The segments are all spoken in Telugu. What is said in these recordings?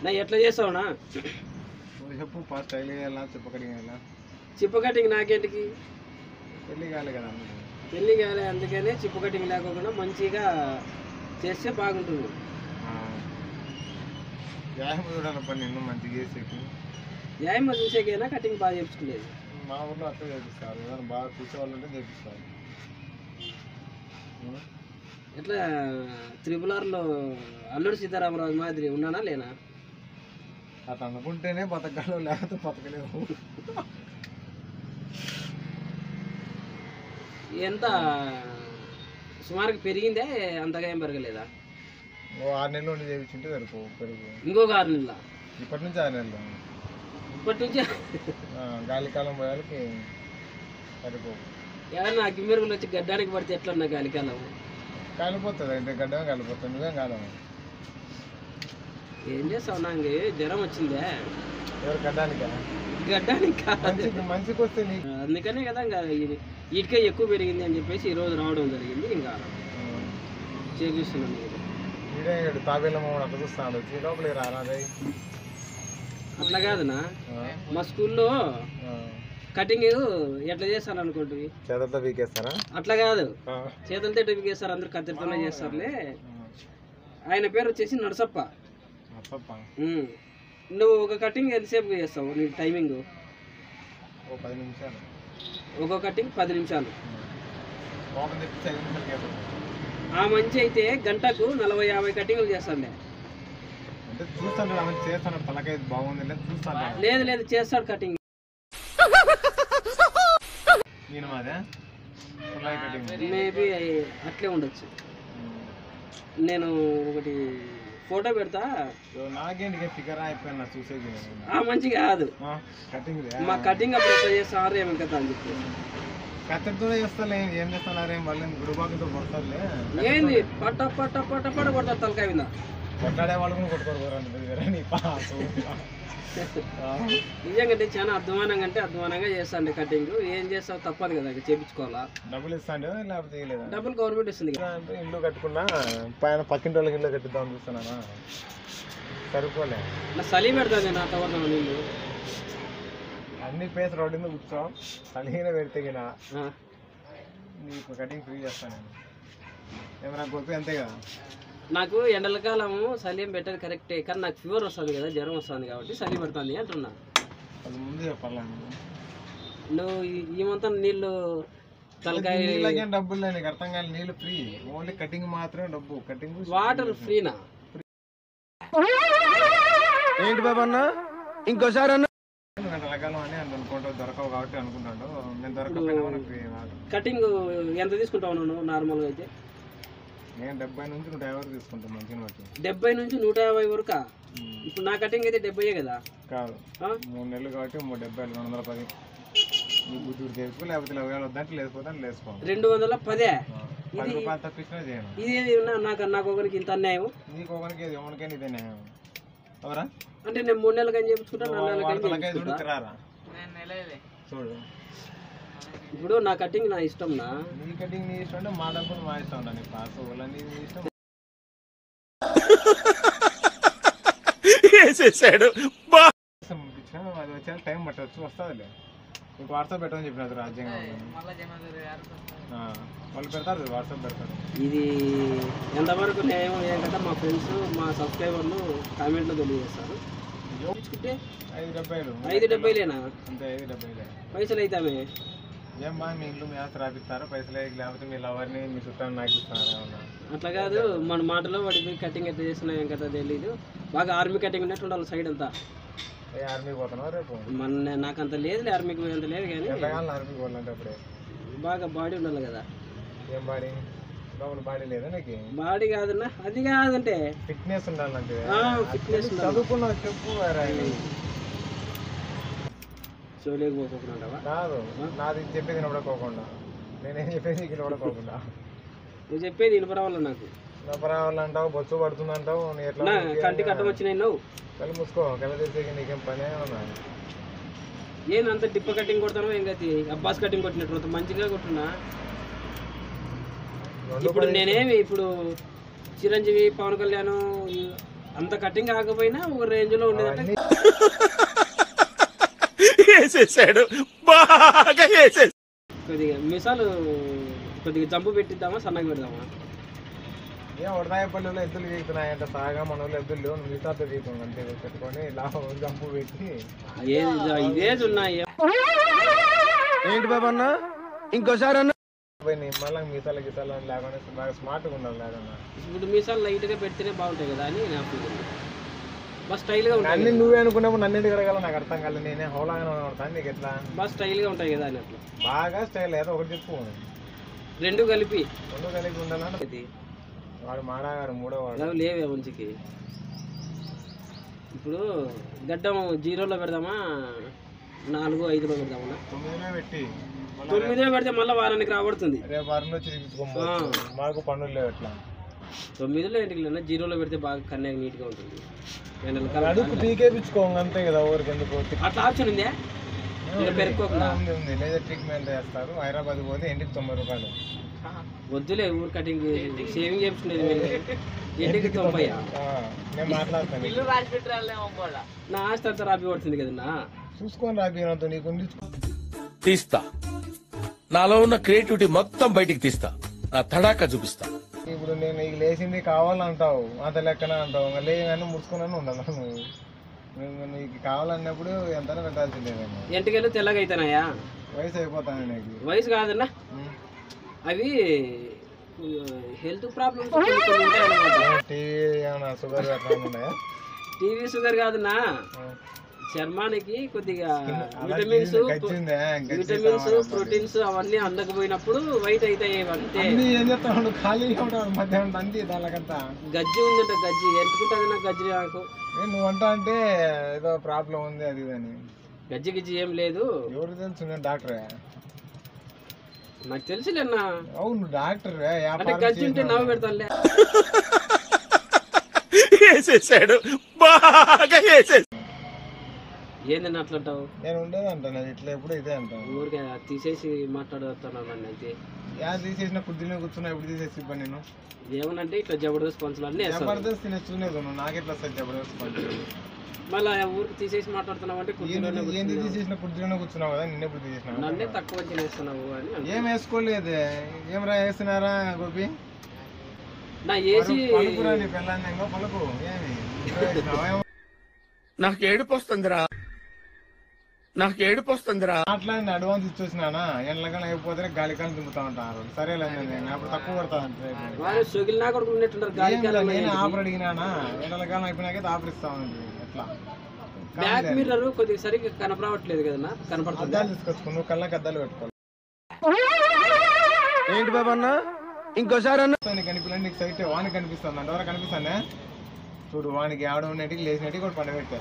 నా ఎట్లా చేస్తావునా నువ్వు చెప్పు ఫస్ట్ స్టైల్ వేయాలా చెప్పకడి వేయాలా చిప్ప కటింగ్ నాకేంటికి పెళ్ళి కాలే కదా అందుకు. పెళ్ళి కాలే అందుకనే చిప్ప కటింగ్ లేకోకుండా మంచిగా చేస్తే బాగుంటుంది ఆ. వ్యాయామం చూడాలి పని నిన్ను మంచిగా చేసేకి వ్యాయామం చూసేకైనా కటింగ్ బాగా చేపించుకునేది మా ఊర్లో అట్లా చేపిస్తారు ఏదైనా బాగా చూసేవాళ్ళు ఉంటే చేపిస్తారు ఉం? ఎట్లా త్రిపుల్ ఆర్లో అల్లుడు సీతారామరాజు మాదిరి ఉన్నానా లేనా అట్లా అనుకుంటేనే బతకగలవు లేకపోతే బతకలేవు ఎంత సుమారుగా పెరిగిందే అంతగా ఏం పెరగలేదా ఓ ఆరు నెలలు ఉండి చేయించుంటే సరిపో పెరుగు ఇంకొక ఆరు నెలల ఇప్పటి నుంచి ఆరు నెలలు ఇప్పటి నుంచి ఆ, గాలికాలం పోయాలకి సరిపో ఏమన్నా అగ్గిమెరుగులు వచ్చి గడ్డానికి పడితే ఎట్లన్నా గాలికాలం కాలిపోతుంది అంటే గడ్డ కాలిపోతుంది నువ్వేం కాలం ఏం చేస్తావు నాకు జ్వరం వచ్చిందే ఎవరు గడ్డానికి గడ్డానికి కాదు మంచికి మంచికి వస్తే నీకు అందుకనే కదా ఇంకా ఇది ఇటుకే ఎక్కువ పెరిగింది అని చెప్పేసి ఈ రోజు రావడం జరిగింది ఇంకా చేపిస్తున్నాను ఇది. వీడే తాబేళ్ళ మమ్మల్ని అట్లా చూస్తాడు వచ్చి లోపలికి రారాదే అట్లా కాదునా మా స్కూల్లో కటింగ్ ఎట్లా చేస్తారు అనుకుంటుంది చేతలతో పీకేస్తారా అట్లా కాదు చేతులతో ఎట్లా చేస్తారు అందరు కత్తిరితోనే చేస్తారులే ఆయన పేరు వచ్చేసి నరసప్ప అప్పప్ప ఉమ్. నువ్వు ఒక కటింగ్ ఎంతసేపు చేస్తావు నీ టైమింగ్ ఓ పది నిమిషాలు ఒక కటింగ్ పది నిమిషాలు లోపల తెప్పించి ఐదు నిమిషాలు కేసు ఆ మంచి అయితే గంటకు నలభై యాభై కటింగ్లు చేస్తానులే అంటే చూస్తాను అవన్నీ చేస్తాను తలకాయ బాగుంది లేదు చూస్తాను లేదు లేదు చేస్తాడు కటింగ్ నేను మాదే పుల్లయ్య కటింగ్ మేబీ అట్లే ఉండొచ్చు నేను ఒకటి ఫోటో పెడతా సో నాకేంటి ఫిగర్ అయిపోయినా చూసేది ఆ మంచి కాదు కటింగ్ మా కటింగ్ అప్పుడు ఎట్లా చేస్తారు ఏమి కదా అని చెప్పి కత్తెరతోనే చేస్తాలే ఏం చేస్తున్నారు ఏం వాళ్ళు గుడిబాకుతో కొడతారులే ఏంది పట్ట పట్ట పట్ట పట్ట కొడతారు తలకాయ మీద కొట్లాడే వాళ్ళు కూడా కొట్టుకోరు పోరండి దగ్గర నీ పాసు నిజంగా అంటే చాలా అధ్వానంగా అంటే అధ్వానంగా చేస్తాండి కటింగ్ ఏం చేస్తావు తప్పదు కదా ఇక చేపించుకోవాలా డబ్బులు ఇస్తాండి లేకపోతే చేయలేదా డబ్బులు గవర్నమెంట్ ఇస్తుంది కదా. అంటే ఇల్లు కట్టుకున్నా పైన పక్కింటి వాళ్ళకి ఇల్లు కట్టిద్దాం చూస్తున్నానా సరిపోలే నా చలి పెడుతుంది నా తవరం నీళ్ళు అన్ని పేస్ రోడ్డు మీద కూర్చో కలిగిన పెడితే గిన ఆ, నీకు కటింగ్ ఫ్రీ చేస్తాను నేను ఏమైనా గొప్ప అంతే కదా నాకు ఎండల కాలము చలి ఏం పెట్టేది కరెక్టే కానీ నాకు ఫీవర్ వస్తుంది కదా జ్వరం వస్తుంది కాబట్టి చలి పెడుతుంది అంటున్నా అది ముందు చెప్పాలా నేను నువ్వు ఈ- ఈ మొత్తం నీళ్ళు తలకాయ నీళ్ళకేం డబ్బులు లేవు నీకు అర్థం కాదు నీళ్ళు ఫ్రీ ఓన్లీ కటింగ్ మాత్రమే డబ్బు కటింగ్ వాటర్ ఫ్రీనా ఏంటి బాబా అన్న ఇంకోసారి అన్న గంటలకాలం అని అని అనుకుంటావు దొరకవు కాబట్టి అనుకుంటాడు నేను దొరకపోయినా మనకు free కాదు. కటింగ్ ఎంత తీసుకుంటావు నువ్వు నార్మల్గా అయితే నేను డెబ్బై నుంచి నూట యాభై వరకు తీసుకుంటాను మంచిగా బట్టి డెబ్బై నుంచి నూట యాభై వరకు ఉమ్. ఇప్పుడు నా కటింగ్ అయితే డెబ్బైయే కదా కాదు ఆ? మూడు నెలలు కాబట్టి మూడు డెబ్బై రెండు వందల పది నీ బుద్ధుడు చేసుకో లేకపోతే ఇరవై వేలు వద్దంటే లేకపోతే లేసుకో రెండు వందల పదే పది రూపాయలు తప్పించినా చేయను ఇది ఏది ఉన్నా నాకు నాకు ఒకరికి ఇంత అన్యాయం నీకు ఒకరికి ఏది ఎవరికైనా ఇదే న్యాయం ఎవరా అంటే నేను మూడు నెలలకి అని చెప్పుకుంటా నాలుగు నెలలకి వాడి అని తలకాయ చూడు చెప్పుకుంటా తిరారా చూడు ఇప్పుడు నా కటింగ్ నా ఇష్టం నా నీ కటింగ్ నీ ఇష్టం అంటే మా డబ్బులు మా ఇష్టం ఉంటాను పాస్ వాళ్ళని నీ ఇష్టం పంపించినా అది వచ్చే టైం పట్టవచ్చు వస్తుందిలే నీకు వాట్సాప్ పెట్టమని చెప్పినది రాజ్యాంగం ఆ, వాళ్ళు పెడతారు వాట్సాప్ పెడతారు ఇది ఎంతవరకు న్యాయం ఏం కదా మా ఫ్రెండ్స్ మా సబ్స్క్రైబర్లు కామెంట్లో తెలియజేస్తారు చూపించుకుంటే ఐదు డెబ్బైలు ఐదు డెబ్బైలేనా అంతే ఐదు డెబ్బైలే పైసలు అవుతామే ఏం బా మీ ఇంట్లో మీ ఆస్తి రాపిస్తారా పైసలు వేయక లేకపోతే మీ లవర్ని మీ చుట్టాన్ని నాకు ఇస్తారా ఏమన్నా అట్లా కాదు మన మాటలో వాడికి కటింగ్ ఎట్లా చేస్తున్నా ఏం కదా తెలియదు బాగా ఆర్మీ కటింగ్ ఉన్నట్టు ఉండాలి సైడ్ అంతా ఏ ఆర్మీకి పోతున్నావు రేపు మన నాకు అంత లేదులే ఆర్మీకి అంత లేదు కానీ ఎంతకాలం ఆర్మీకి పోవాలంటే అప్పుడే బాగా బాడీ ఉండాలి కదా ఏం బాడీ లోపల బాడీ లేదా నీకు బాడీ కాదన్నా అది కాదంటే ఫిట్నెస్ ఉండాలంటే ఫిట్నెస్ చదువుకున్నావు చెప్పు వేరే షోలేకి పోకుండా కాదు నాది చెప్పేది నిలబడుకోకుండా నేనేం చెప్పేది నీకు నిలబడుకోకుండా నువ్వు చెప్పేది వినపరావాల నాకు నిలబడాలంటావు బొచ్చు పడుతుంది అంటావు నీ ఎట్లా నా కంటి కట్టం వచ్చినాయి నువ్వు కళ్ళు మూసుకో కళ్ళు తెచ్చేకి నీకేం పనే ఉన్నా ఏంది అంత డిప్ప కటింగ్ కొడతాను ఏం గతి అబ్బాస్ కటింగ్ కొట్టినట్టు అంత మంచిగా కొట్టున్నా రెండు ఇప్పుడు నేనేమి ఇప్పుడు చిరంజీవి పవన్ కళ్యాణ్ ఈ అంత కటింగ్ కాకపోయినా ఒక రేంజ్ లో ఉండేదంటే అవన్నీ వేసేసాడు బాగా వేసేసాడు కొద్దిగా మిసాలు కొద్దిగా జంపు పెట్టిద్దామా సన్నగా పెడదామా ఏం ఉడతాయపల్లిలో ఎద్దులు గీకుతున్నాయంట సాగా మన వాళ్ళు ఎద్దులు లేవు మిగతాతో గీకున్నాం అంతే పెట్టుకొని లాభం జంపు పెట్టి ఏది ఇదే ఉన్నాయి ఏంటి బాబా అన్న ఇంకోసారి అన్న పోయి మళ్ళీ మిగతాల గీతాలు అని లేకుండా బాగా స్మార్ట్గా ఉండాలి లేదన్నా ఇప్పుడు మీసాలు లైట్ గా పెడితేనే బాగుంటాయి కదా అని నా ఫీలింగ్ బాగా స్టైల్ గా ఉంటాయి అన్ని నువ్వే అనుకున్నప్పుడు నన్ను ఎందుకు అడగాల నాకు అర్థం కాలేదు నేనే హౌలాగానే కొడతాను నీకు ఎట్లా బాగా స్టైల్ గా ఉంటాయి కదా అని అట్లా బాగా స్టైల్ ఏదో ఒకటి చెప్పు రెండు కలిపి రెండు కలిగి ఉండాలంటే ఇది వాడు మాడాగాడు మూడో వాడు అవి లేవే మంచికి ఇప్పుడు గడ్డం జీరోలో పెడదామా నాలుగు ఐదులో పెడదామా తొమ్మిదిలో పెట్టి మళ్ళా తొమ్మిదిలో పెడితే మళ్ళీ వారానికి రాబడుతుంది రేపు వారంలో చూపించుకోవచ్చు మాకు పనులు లేవు ఎట్లా తొమ్మిదిలో ఇంటికి లేనా జీరోలో పెడితే బాగా కన్యాక నీట్గా ఉంటుంది ఎండల అడుగు కాలం పీకేపించుకోండి అంతే కదా ఊరికి ఎందుకు అట్లా ఆప్షన్ ఉందే ఇంకా పెరుక్కోకుండా ఉంది ఉంది లేజర్ ట్రీట్మెంట్ చేస్తారు హైదరాబాద్ పోతే ఇంటికి తొంభై రూపాయలు వద్దులే ఊరు కటింగ్ షేవింగ్ చేపించుకునేది మీరు ఇంటికి తొంభై ఆ, నేను మాట్లాడతాను నా ఆస్తి అంతా రాపి పడుతుంది కదన్నా చూసుకొని రాబోయినంత నీకు ఉండించుకో తీస్తా నాలో ఉన్న క్రియేటివిటీ మొత్తం బయటికి తీస్తా నా తడాక చూపిస్తా ఇప్పుడు నేను నీకు లేచింది కావాలంటావు అంత లెక్కన అంటావు ఇంకా లేదని ముడుచుకున్నాను ఉండాలి నువ్వు నువ్వు నీకు కావాలన్నప్పుడు ఎంతైనా పెట్టాల్సిందేమో ఎంటికెళ్ళి తెల్లగా అవుతానాయా వయసు అయిపోతాను నీకు వయసు కాదన్నా ఉం. అవి హెల్త్ ప్రాబ్లమ్స్ కొన్ని కొన్ని ఉంటాయన్నమాట టీవీ ఏమైనా షుగర్ అట్లా ఉన్నాయా టీవీ షుగర్ కాదన్నా ఆ. చర్మానికి కొద్దిగా అలా విటమిన్స్ టీవీ గచ్చిందా? గచ్చి విటమిన్స్ కావాలా? ప్రోటీన్స్ అవన్నీ అందకపోయినప్పుడు వైట్ అవుతాయి అంతే అన్నీ ఏం చేస్తాడు ఖాళీగా ఉంటాడు మధ్యాహ్నం అంది దానికంతా గజ్జి ఉందంట గజ్జి ఎంటుకుంటుంది నాకు గజ్జి నాకు ఏ నువ్వు అంటా అంటే ఏదో ప్రాబ్లం ఉంది అది ఇది అని గజ్జి గిజ్జి ఏం లేదు ఎవరు తెలుసు నేను డాక్టరే నాకు తెలుసులేనా అవును డాక్టర్ అంటే గజ్జి ఉంటే నవ్వు పెడతానులే వేసేసాడు బాగా వేసేసాడు ఏందని అట్లంటావు నేను ఉండేది అంటాను అది ఇట్లా ఎప్పుడు ఇదే అంటాను ఊరికే తీసేసి మాట్లాడుతున్నాను నన్ను అయితే యా తీసేసిన కుర్చీలో కూర్చున్నా ఎప్పుడు తీసేసి ఇవ్వను నేను ఏమనంటే ఇట్లా జబర్దస్త్ పంచులు అన్నీ వేస్తాను జబర్దస్త్ తినేస్తూనే నువ్వు నాకెట్లా వస్తుంది జబర్దస్త్ పంచు మళ్ళీ ఊరికి తీసేసి మాట్లాడుతున్నావు అంటే కుర్చీలోనే ఏంది ఏంది కూర్చున్నావు. తీసేసిన కుర్చీలోనే కూర్చున్నావు కదా నిన్న ఎప్పుడు తీసేసినావు నన్నే తక్కువ తినేస్తున్నావు అని అంటారు. ఏం వేసుకోలేదు ఏం రా వేస్తున్నారా గోపి నా ఏసీ పలుకురా నీ పిల్లాన్ని ఇంకో పలుకు ఏమి వేసినావా? ఏమో నాకు ఏడుపు వస్తుందిరా నాకు ఏడుపు వస్తుందిరా మాట్లాడిన అడ్వాన్స్ ఇచ్చేసినానా ఎండ్లకల్లా అయిపోతే గాలికాలం దింపుతా ఉంటారు సరేలే నేను అప్పుడు తక్కువ కొడతాను వారు సొగిలినా కొడుకు ఉన్నట్టున్నారు గాలి కాలం నేను ఆఫర్ అడిగినానా ఎండలకాలం అయిపోయినాక ఆఫర్ ఇస్తామండి ఎట్లా బ్యాక్ మిర్రర్ కొద్దిగా సరిగ్గా కనపడవట్లేదు కదన్నా కనపడుతుంది అద్దాలు తీసుకొచ్చుకో నువ్వు కళ్ళకి అద్దాలు పెట్టుకోవాలి ఏంటి బాబా అన్న ఇంకోసారి అన్న నీకు కనిపించలేదు నీకు సైట్ వానికి కనిపిస్తుంది అంటే ఎవరు కనిపిస్తానే చూడు వానికి ఆడ ఉన్నటికి లేచినట్టు కూడా పండబెట్టా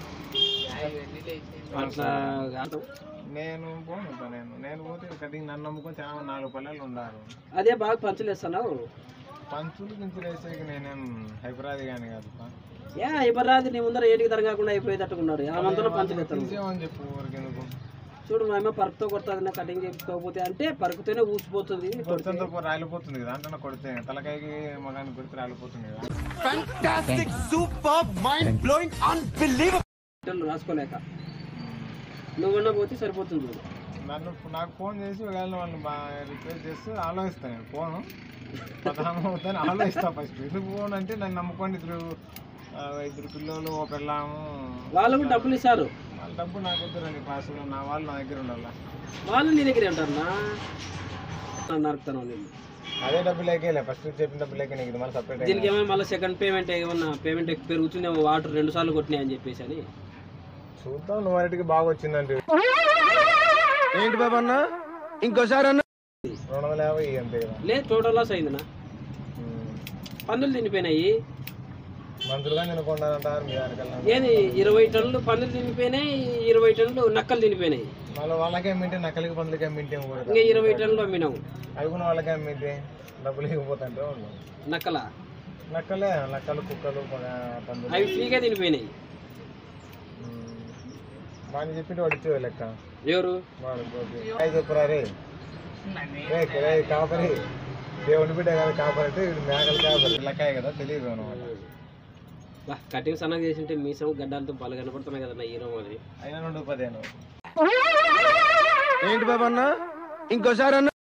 అట్లా కాదు. నేను పోను ఇంకా నేను నేను పోతే కటింగ్ నన్ను నమ్ముకొని చాలా నాలుగు పల్లెలు ఉండారు అదే బాగా పంచులేస్తున్నావు పంచులు గించులు వేసేకి నేనేం హైపరాది కానీ కాదు ఏ ఇవ్వరాదు నీ ముందర ఏటికి తరగకుండా అయిపోయేటట్టుకున్నాడు ఆ మంతలో పంచులేస్తాను తీసేమని చెప్పు ఊరికి ఎందుకు చూడు మా అమ్మ పరుపుతో కొడుతుంది కటింగ్ చేసుకోకపోతే అంటే పరుకుతోనే ఊసిపోతుంది కొడితే. కొడుతుంతో పో- రాలిపోతుంది కదా అంటే కొడితే తలకాయకి మగానికి కొడితే రాలిపోతుంది కదా బట్టలు రాసుకోలేక నువ్వన్నా పోతే సరిపోతుంది చూడు నన్ను నాకు ఫోన్ చేసి ఒకవేళ వాళ్ళు మా రిక్వెస్ట్ చేస్తే ఆలోచిస్తాను నేను ఫోను పదహారు అవుతాను ఆలోచిస్తా ఫస్ట్ ఎందుకు ఫోన్ అంటే నన్ను నమ్ముకోండి ఇద్దరు ఆ, ఇద్దరు పిల్లలు ఒక పిల్లము వాళ్ళు కూడా డబ్బులు ఇస్తారు వాళ్ళ డబ్బు నాకు వద్దురండి క్లాసులో నా వాళ్ళు నా దగ్గర ఉండాలి వాళ్ళు నీ దగ్గర ఉంటారన్నా నరుకుతాను నేను అదే డబ్బు లేకేలే ఫస్ట్ చెప్పిన డబ్బు లేకే నీకు ఇది మళ్ళీ సపరేట్ దీనికి ఏమైనా మళ్ళీ సెకండ్ పేమెంట్ ఏమన్నా పేమెంట్ పెరుగుతుందేమో వాటర్ రెండు సార్లు కొట్టినాయి అని చెప్పేసి అని చూద్దాం నువ్వు అరటికి బాగా వచ్చిందంటే ఏంటి బాబా అన్న ఇంకోసారి అన్న రెండు వందల యాభై అంతే కదా లేదు టోటల్ లాస్ అయిందినా పందులు తినిపోయినాయి మంత్రులుగా నేను కొంటానంటారు మీ దానికల్లా ఏది ఇరవై టన్నులు పందులు తినిపోయినాయి ఇరవై టన్నులు నక్కలు తినిపోయినాయి మళ్ళీ వాళ్ళకే అమ్మింటే నకలికి పందులకి అమ్మింటే కూడా ఇంకా ఇరవై టన్నులు అమ్మినాము అవి కూడా వాళ్ళకే అమ్మింటే డబ్బులు ఇవ్వకపోతుంటే వాళ్ళు నక్కల నక్కలే నక్కలు కుక్కలు ప- పందులు అవి ఫ్రీగా తినిపోయినాయి ఉమ్. వాడిని చెప్పింటే వాడు ఇచ్చేవే లెక్క ఎవరు వాడు గోపి. హాయ్ చెప్పురా రే రే, రే, కాపరి దేవుని బిడ్డ కదా కాపరి అంటే వీడు మేకలు కాపరి లెక్కాయ కదా తెలియదు అనమాట బా కటింగ్ సన్నగా చేసింటే మీసం గడ్డాలతో బాగా కనపడుతున్నాయి కదన్న హీరో మరి అయినా రెండు పదేను ఏంటి బాబా అన్న ఇంకోసారి అన్న